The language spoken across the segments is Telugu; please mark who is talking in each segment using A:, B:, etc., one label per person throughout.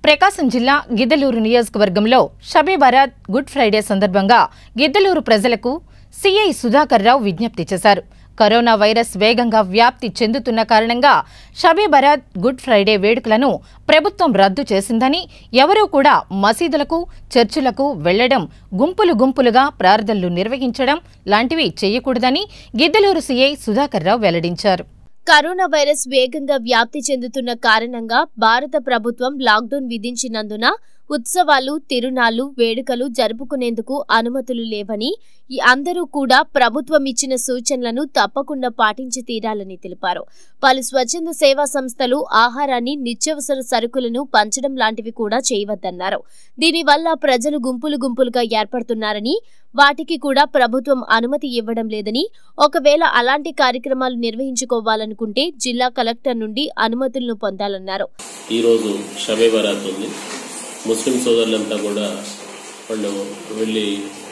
A: ప్రకాశం జిల్లా గిద్దలూరు నియోజకవర్గంలో షబే బరాత్ గుడ్ ఫ్రైడే సందర్భంగా గిద్దలూరు ప్రజలకు సిఐ సుధాకర్ రావు విజ్ఞప్తి చేశారు కరోనా వైరస్ వేగంగా వ్యాప్తి చెందుతున్న కారణంగా షబే బరాత్ గుడ్ ఫ్రైడే వేడుకలను ప్రభుత్వం రద్దు చేసిందని ఎవరూ కూడా మసీదులకు చర్చిలకు వెళ్లడం గుంపులు గుంపులుగా ప్రార్థనలు నిర్వహించడం లాంటివి చేయకూడదని గిద్దలూరు సిఐ సుధాకర్ రావు వెల్లడించారు
B: కరోనా వైరస్ వేగంగా వ్యాప్తి చెందుతున్న కారణంగా భారత ప్రభుత్వం లాక్డౌన్ విధించినందున ఉత్సవాలు తిరునాళ్లు వేడుకలు జరుపుకునేందుకు అనుమతులు లేవని ఈ అందరూ కూడా ప్రభుత్వం ఇచ్చిన సూచనలను తప్పకుండా పాటించి తీరాలని తెలిపారు పలు స్వచ్ఛంద సేవా సంస్థలు ఆహారాన్ని నిత్యావసర సరుకులను పంచడం లాంటివి కూడా చేయవద్దన్నారు దీనివల్ల ప్రజలు గుంపులు గుంపులుగా ఏర్పడుతున్నారని వాటికి కూడా ప్రభుత్వం అనుమతి ఇవ్వడం లేదని ఒకవేళ అలాంటి కార్యక్రమాలు నిర్వహించుకోవాలనుకుంటే జిల్లా కలెక్టర్ నుండి అనుమతులను పొందాలన్నారు
C: ఈరోజు షబే బరాత్ ఉంది ముస్లిం సోదరులంతా కూడా వాళ్ళు వెళ్ళి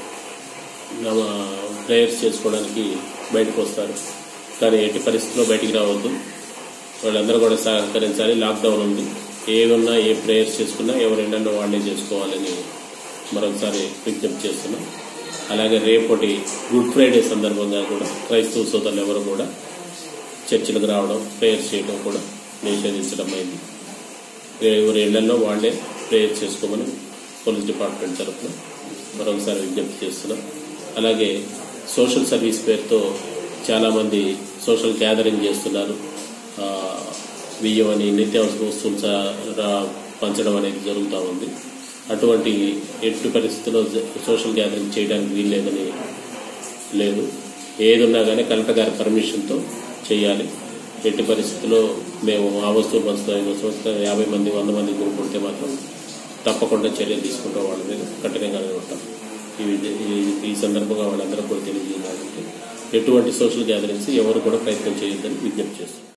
C: నమ ప్రేయర్స్ చేసుకోవడానికి బయటకు వస్తారు కానీ ఎట్టి పరిస్థితుల్లో బయటికి రావద్దు వాళ్ళందరూ కూడా సహకరించాలి లాక్డౌన్ ఉంది ఏదున్నా ఏ ప్రేయర్స్ చేసుకున్నా ఎవరు ఎన్నో వాళ్ళే చేసుకోవాలని మరొకసారి విజ్ఞప్తి చేస్తున్నాం అలాగే రేపటి గుడ్ ఫ్రైడే సందర్భంగా కూడా క్రైస్తవ సోదరులు ఎవరు కూడా చర్చిలకు రావడం ప్రేయర్స్ చేయడం కూడా నిషేధించడం అయింది ఎవరి ఇళ్లలో వాళ్ళే ప్రేయర్ చేసుకోమని పోలీస్ డిపార్ట్మెంట్ తరఫున మరొకసారి విజ్ఞప్తి చేస్తున్నాం అలాగే సోషల్ సర్వీస్ పేరుతో చాలామంది సోషల్ గ్యాదరింగ్ చేస్తున్నారు ఆ, బియ్యం అని నిత్యావసర వస్తువులు చా- రా- పంచడం అనేది జరుగుతూ ఉంది అటువంటి ఎట్టి పరిస్థితుల్లో జ- సోషల్ గ్యాదరింగ్ చేయడానికి వీల్లేదని లేదు ఏది ఉన్నా కానీ కలెక్టర్ గారి పర్మిషన్తో చేయాలి ఎట్టి పరిస్థితుల్లో మేము ఆ వస్తువులు పంచుతాం ఈ వస్తువులు పంచుతాం, యాభై మంది వంద మంది గుంపుంటే మాత్రం తప్పకుండా చర్యలు తీసుకుంటాం వాళ్ళ మీద కఠినంగానే ఉంటాం ఈ ఈ- ఈ సందర్భంగా వాళ్ళందరూ కూడా తెలియజేయాలంటే ఎటువంటి సోషల్ గ్యాదరింగ్స్ ఎవరు కూడా ప్రయత్నం చేయొద్దని విజ్ఞప్తి చేస్తాం